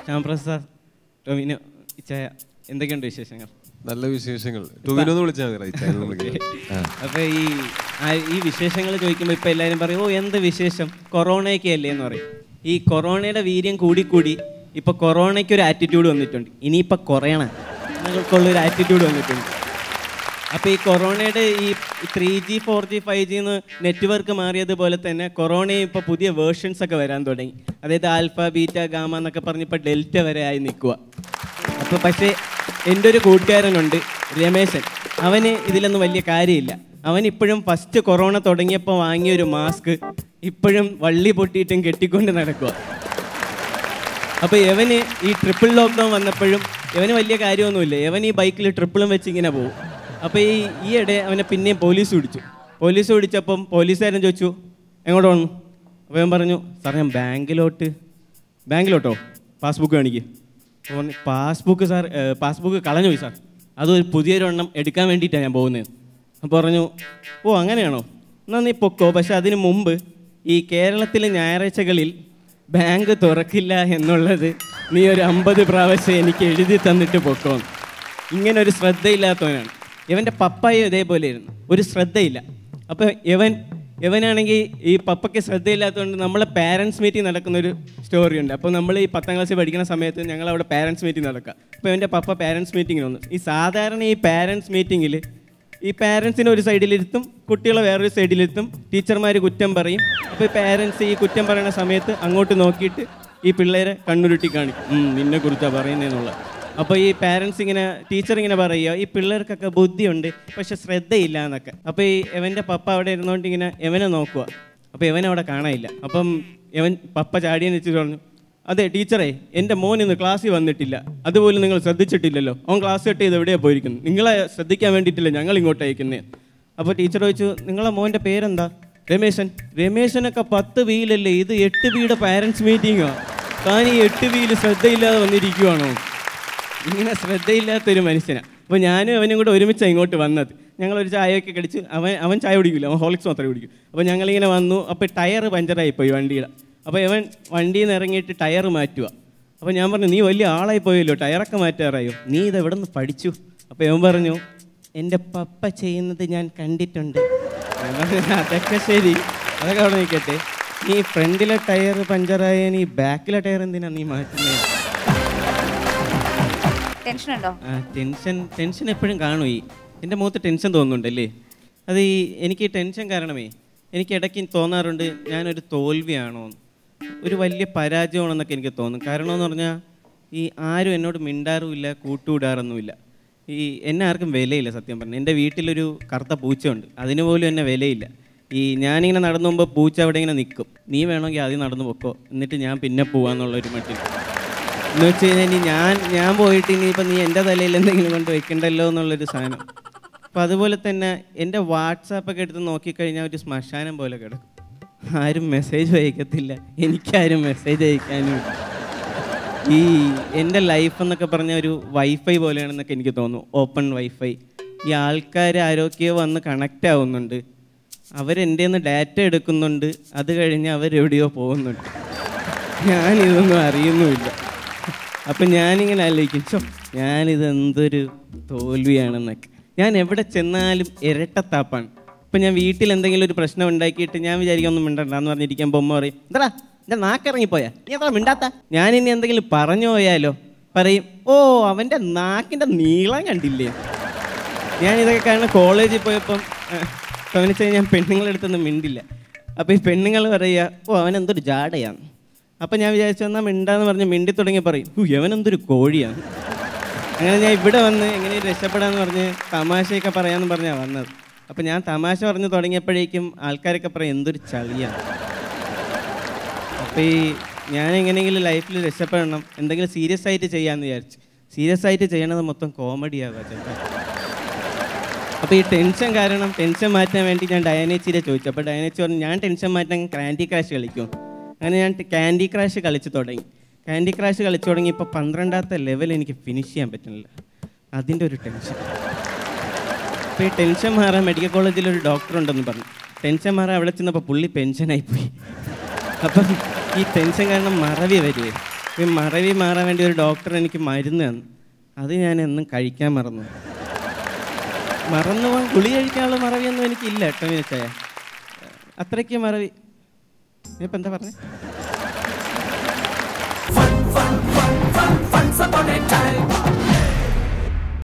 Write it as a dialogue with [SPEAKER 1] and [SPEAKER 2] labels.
[SPEAKER 1] ശ്യാംപ്രസാദ് ടൊവിനോ ഇച്ചായ എന്തൊക്കെയുണ്ട് വിശേഷങ്ങൾ
[SPEAKER 2] നല്ല വിശേഷങ്ങൾ ടൂവിനൊന്ന് വിളിച്ചാൽ മതി റൈറ്റ് ആയിരുന്നു വിളിക്കുന്നത്. ആ.
[SPEAKER 1] അപ്പൊ ഈ ആ- ഈ വിശേഷങ്ങൾ ചോദിക്കുമ്പോൾ ഇപ്പൊ എല്ലാവരും പറയും ഓ എന്ത് വിശേഷം കൊറോണയൊക്കെ അല്ലേ എന്ന് പറയും ഈ കൊറോണയുടെ വീര്യം കൂടിക്കൂടി ഇപ്പൊ കൊറോണയ്ക്ക് ഒരു ആറ്റിറ്റ്യൂഡ് വന്നിട്ടുണ്ട് ഇനിയിപ്പൊ കുറയണ നിങ്ങൾക്കുള്ള ഒരു ആറ്റിറ്റ്യൂഡ് വന്നിട്ടുണ്ട് അപ്പോൾ ഈ കൊറോണയുടെ ഈ three G four G five G എന്ന് നെറ്റ്വർക്ക് മാറിയതുപോലെ തന്നെ കൊറോണയും ഇപ്പോൾ പുതിയ വേർഷൻസ് ഒക്കെ വരാൻ തുടങ്ങി അതായത് ആൽഫ ബീറ്റ ഗാമ എന്നൊക്കെ പറഞ്ഞ് ഇപ്പോൾ ഡെൽറ്റ വരെ ആയി നിൽക്കുക അപ്പോൾ പക്ഷേ എൻ്റെ ഒരു കൂട്ടുകാരനുണ്ട് രമേശൻ അവന് ഇതിലൊന്നും വലിയ കാര്യമില്ല അവൻ ഇപ്പോഴും ഫസ്റ്റ് കൊറോണ തുടങ്ങിയപ്പോൾ വാങ്ങിയ ഒരു മാസ്ക് ഇപ്പോഴും വള്ളി പൊട്ടിയിട്ടും കെട്ടിക്കൊണ്ട് നടക്കുക അപ്പോൾ ഇവന് ഈ ട്രിപ്പിൾ ലോക്ക്ഡൗൺ വന്നപ്പോഴും ഇവന് വലിയ കാര്യമൊന്നുമില്ല ഇവൻ ഈ ബൈക്കിൽ ട്രിപ്പിളും വെച്ച് ഇങ്ങനെ പോകും അപ്പോൾ ഈ ഈയിടെ അവനെ പിന്നെയും പോലീസ് പിടിച്ചു പോലീസ് പിടിച്ചപ്പം പോലീസുകാരൻ ചോദിച്ചു എങ്ങോട്ട് വന്നു അപ്പോൾ ഞാൻ പറഞ്ഞു സാർ ഞാൻ ബാങ്കിലോട്ട് ബാങ്കിലോട്ടോ പാസ്ബുക്ക് കാണിക്കുക അപ്പോൾ പറഞ്ഞു പാസ്ബുക്ക് സാർ പാസ്ബുക്ക് കളഞ്ഞു പോയി സാർ അത് ഒരു പുതിയൊരു എണ്ണം എടുക്കാൻ വേണ്ടിയിട്ടാണ് ഞാൻ പോകുന്നത് അപ്പോൾ പറഞ്ഞു ഓ അങ്ങനെയാണോ എന്നാൽ നീ പൊക്കോ പക്ഷെ അതിന് മുമ്പ് ഈ കേരളത്തിലെ ഞായറാഴ്ചകളിൽ ബാങ്ക് തുറക്കില്ല എന്നുള്ളത് നീ ഒരു അമ്പത് പ്രാവശ്യം എനിക്ക് എഴുതി തന്നിട്ട് പൊക്കോ ഇങ്ങനെ ഒരു ശ്രദ്ധയില്ലാത്തവനാണ് ഇവൻ്റെ പപ്പായും ഇതേപോലെയായിരുന്നു ഒരു ശ്രദ്ധയില്ല അപ്പോൾ ഇവൻ ഇവനാണെങ്കിൽ ഈ പപ്പയ്ക്ക് ശ്രദ്ധയില്ലാത്തതുകൊണ്ട് നമ്മളെ പാരൻസ് മീറ്റിംഗ് നടക്കുന്ന ഒരു സ്റ്റോറി ഉണ്ട് അപ്പോൾ നമ്മൾ ഈ പത്താം ക്ലാസ്സിൽ പഠിക്കുന്ന സമയത്ത് ഞങ്ങൾ അവിടെ പാരൻസ് മീറ്റിംഗ് നടക്കുക അപ്പോൾ ഇവൻ്റെ പപ്പ പാരൻസ് മീറ്റിങ്ങിന് വന്നു ഈ സാധാരണ ഈ പാരൻസ് മീറ്റിങ്ങിൽ ഈ പാരൻസിനെ ഒരു സൈഡിലിരുത്തും കുട്ടികളെ വേറൊരു സൈഡിലിരുത്തും ടീച്ചർമാർ കുറ്റം പറയും അപ്പോൾ ഈ പാരൻസ് ഈ കുറ്റം പറയുന്ന സമയത്ത് അങ്ങോട്ട് നോക്കിയിട്ട് ഈ പിള്ളേരെ കണ്ണുരുട്ടി കാണിക്കും "ഉം, നിന്നെ കുറിച്ചാണ് പറയുന്നതെന്നുള്ള അപ്പോൾ ഈ പാരൻസ് ഇങ്ങനെ ടീച്ചർ ഇങ്ങനെ പറയുക ഈ പിള്ളേർക്കൊക്കെ ബുദ്ധിയുണ്ട് പക്ഷെ ശ്രദ്ധയില്ല എന്നൊക്കെ അപ്പോൾ ഈ എവൻ്റെ പപ്പ അവിടെ ഇരുന്നുകൊണ്ട് ഇങ്ങനെ എവനെ നോക്കുക അപ്പോൾ ഇവൻ അവിടെ കാണാനില്ല അപ്പം ഇവൻ പപ്പ ചാടിയെന്ന് വെച്ച് പറഞ്ഞു അതെ ടീച്ചറേ എൻ്റെ മോൻ ഇന്ന് ക്ലാസ്സിൽ വന്നിട്ടില്ല അതുപോലും നിങ്ങൾ ശ്രദ്ധിച്ചിട്ടില്ലല്ലോ അവൻ ക്ലാസ് കട്ട് ചെയ്ത് എവിടെയാണ് പോയിരിക്കുന്നത് നിങ്ങളെ ശ്രദ്ധിക്കാൻ വേണ്ടിയിട്ടില്ല ഞങ്ങൾ ഇങ്ങോട്ട് അയക്കുന്നത് അപ്പോൾ ടീച്ചർ ചോദിച്ചു നിങ്ങളെ മോൻ്റെ പേരെന്താ രമേശൻ രമേശനൊക്കെ പത്ത് വീലല്ലേ ഇത് എട്ട് വീയുടെ പാരൻസ് മീറ്റിങ്ങാ താൻ ഈ എട്ട് വീല് ശ്രദ്ധയില്ലാതെ വന്നിരിക്കുവാണോ ഇങ്ങനെ ശ്രദ്ധയില്ലാത്തൊരു മനുഷ്യനാണ് അപ്പോൾ ഞാനും അവനും കൂടെ ഒരുമിച്ചാണ് ഇങ്ങോട്ട് വന്നത് ഞങ്ങളൊരു ചായയൊക്കെ കടിച്ച് അവൻ അവൻ ചായ കുടിക്കില്ല അവൻ ഹോളിക്സ് മാത്രമേ കുടിക്കൂ അപ്പോൾ ഞങ്ങളിങ്ങനെ വന്നു അപ്പോൾ ടയർ പഞ്ചറായിപ്പോയി വണ്ടിയുടെ അപ്പോൾ അവൻ വണ്ടിയിൽ നിന്ന് ഇറങ്ങിയിട്ട് ടയർ മാറ്റുക അപ്പോൾ ഞാൻ പറഞ്ഞു നീ വലിയ ആളായി പോയല്ലോ ടയറൊക്കെ മാറ്റാറായോ നീ ഇത് എവിടെ നിന്ന് പഠിച്ചു അപ്പോൾ അവൻ പറഞ്ഞു എൻ്റെ പപ്പ ചെയ്യുന്നത് ഞാൻ കണ്ടിട്ടുണ്ട് ഞാൻ പറഞ്ഞു, അതൊക്കെ ശരി അതൊക്കെ അവിടെ നിൽക്കട്ടെ നീ ഫ്രണ്ടിലെ ടയർ പഞ്ചറായ നീ ബാക്കിലെ ടയർ എന്തിനാ നീ മാറ്റുന്നത്
[SPEAKER 3] ടെൻഷൻ ഉണ്ടോ
[SPEAKER 1] ആ ടെൻഷൻ ടെൻഷൻ എപ്പോഴും കാണും ഈ എൻ്റെ മുഖത്ത് ടെൻഷൻ തോന്നുന്നുണ്ടല്ലേ അത് ഈ എനിക്ക് ഈ ടെൻഷൻ കാരണമേ എനിക്ക് ഇടയ്ക്ക് തോന്നാറുണ്ട് ഞാനൊരു തോൽവിയാണോ എന്ന്. ഒരു വലിയ പരാജയമാണെന്നൊക്കെ എനിക്ക് തോന്നും കാരണം എന്ന് പറഞ്ഞാൽ ഈ ആരും എന്നോട് മിണ്ടാറുമില്ല കൂട്ടുകൂടാറൊന്നുമില്ല ഈ എന്നെ ആർക്കും വിലയില്ല സത്യം പറഞ്ഞു എൻ്റെ വീട്ടിലൊരു കറുത്ത പൂച്ചയുണ്ട് അതിന് പോലും എന്നെ വിലയില്ല ഈ ഞാനിങ്ങനെ നടന്നു പോകുമ്പോൾ പൂച്ച അവിടെ ഇങ്ങനെ നിൽക്കും നീ വേണമെങ്കിൽ ആദ്യം നടന്നു പൊക്കോ എന്നിട്ട് ഞാൻ പിന്നെ പോവാന്നുള്ളൊരു മട്ടിൽ എന്ന് വെച്ച് കഴിഞ്ഞാൽ ഇനി ഞാൻ ഞാൻ പോയിട്ട് ഇനിയിപ്പോൾ നീ എൻ്റെ തലയിൽ എന്തെങ്കിലും കൊണ്ട് വെക്കണ്ടല്ലോ എന്നുള്ളൊരു സാധനം അപ്പം അതുപോലെ തന്നെ എൻ്റെ വാട്സാപ്പൊക്കെ എടുത്ത് നോക്കിക്കഴിഞ്ഞാൽ ഒരു ശ്മശാനം പോലെ കിടക്കും ആരും മെസ്സേജ് അയക്കത്തില്ല എനിക്കാരും മെസ്സേജ് അയക്കാനും ഇല്ല. ഈ എൻ്റെ ലൈഫ് എന്നൊക്കെ പറഞ്ഞ ഒരു വൈഫൈ പോലെയാണെന്നൊക്കെ എനിക്ക് തോന്നുന്നു ഓപ്പൺ വൈഫൈ ഈ ആൾക്കാർ ആരൊക്കെയോ വന്ന് കണക്റ്റ് ആവുന്നുണ്ട് അവരെൻ്റെ നിന്ന് ഡാറ്റ എടുക്കുന്നുണ്ട് അത് കഴിഞ്ഞ് അവരെവിടെയോ പോകുന്നുണ്ട് ഞാനിതൊന്നും അറിയുന്നുമില്ല അപ്പം ഞാനിങ്ങനെ ആലോചിക്കും ചോ ഞാനിത് എന്തൊരു തോൽവിയാണെന്നൊക്കെ ഞാൻ എവിടെ ചെന്നാലും ഇരട്ടത്താപ്പാണ് ഇപ്പം ഞാൻ വീട്ടിൽ എന്തെങ്കിലും ഒരു പ്രശ്നം ഉണ്ടാക്കിയിട്ട് ഞാൻ വിചാരിക്കും ഒന്നും മിണ്ടണ്ടെന്ന് പറഞ്ഞിരിക്കുമ്പോൾ അമ്മ പറയും എന്താ എൻ്റെ നാക്കിറങ്ങിപ്പോയാ നീ എത്ര മിണ്ടാത്ത ഞാനിനി എന്തെങ്കിലും പറഞ്ഞു പോയാലോ പറയും ഓ അവൻ്റെ നാക്കിൻ്റെ നീളം കണ്ടില്ലേ ഞാനിതൊക്കെ കാരണം കോളേജിൽ പോയപ്പം ഗവനിച്ചാൽ ഞാൻ പെണ്ണുങ്ങളുടെ അടുത്തൊന്നും മിണ്ടില്ല അപ്പോൾ ഈ പെണ്ണുങ്ങൾ പറയുക ഓ അവൻ എന്തൊരു ജാടയാണ് അപ്പം ഞാൻ വിചാരിച്ചു എന്നാൽ മിണ്ടാന്ന് പറഞ്ഞ് മിണ്ടി തുടങ്ങി പറയും ഹു അവനെന്തൊരു കോഴിയാണ് അങ്ങനെ ഞാൻ ഇവിടെ വന്ന് എങ്ങനെ രക്ഷപ്പെടാന്ന് പറഞ്ഞ് തമാശയൊക്കെ പറയാമെന്ന് പറഞ്ഞാണ് വന്നത് അപ്പം ഞാൻ തമാശ പറഞ്ഞ് തുടങ്ങിയപ്പോഴേക്കും ആൾക്കാരൊക്കെ പറയും എന്തൊരു ചളിയാണ് അപ്പോൾ ഈ ഞാൻ എങ്ങനെയെങ്കിലും ലൈഫിൽ രക്ഷപ്പെടണം എന്തെങ്കിലും സീരിയസ് ആയിട്ട് ചെയ്യാമെന്ന് വിചാരിച്ചു സീരിയസ് ആയിട്ട് ചെയ്യണത് മൊത്തം കോമഡി ആവുക ചേട്ടാ അപ്പോൾ ഈ ടെൻഷൻ കാരണം ടെൻഷൻ മാറ്റാൻ വേണ്ടി ഞാൻ ഡയനേച്ചിയെ ചോദിച്ചു അപ്പോൾ ഡയനേച്ചി പറഞ്ഞു ഞാൻ ടെൻഷൻ മാറ്റാൻ ക്യാൻഡി ക്രാഷ് കളിക്കും അങ്ങനെ ഞാൻ ക്യാൻഡി ക്രാഷ് കളിച്ചു തുടങ്ങി ക്യാൻഡി ക്രാഷ് കളിച്ചു തുടങ്ങി ഇപ്പോൾ പന്ത്രണ്ടാമത്തെ ലെവൽ എനിക്ക് ഫിനിഷ് ചെയ്യാൻ പറ്റുന്നില്ല അതിൻ്റെ ഒരു ടെൻഷൻ അപ്പോൾ ഈ ടെൻഷൻ മാറാൻ മെഡിക്കൽ കോളേജിൽ ഒരു ഡോക്ടർ ഉണ്ടെന്ന് പറഞ്ഞു ടെൻഷൻ മാറാൻ അവിടെ ചെന്നപ്പോൾ പുള്ളി പെൻഷനായി പോയി അപ്പം ഈ ടെൻഷൻ കാരണം മറവി വരുവേ ഈ മറവി മാറാൻ വേണ്ടി ഒരു ഡോക്ടർ എനിക്ക് മരുന്ന് തന്നു അത് ഞാൻ എന്നും കഴിക്കാൻ മറന്നു മറന്നു പോകാൻ ഗുളി കഴിക്കാനുള്ള മറവിയൊന്നും എനിക്കില്ല കേട്ടോ മിനിച്ചായ അത്രയ്ക്ക് മറവി ഇപ്പം എന്താ പറഞ്ഞേ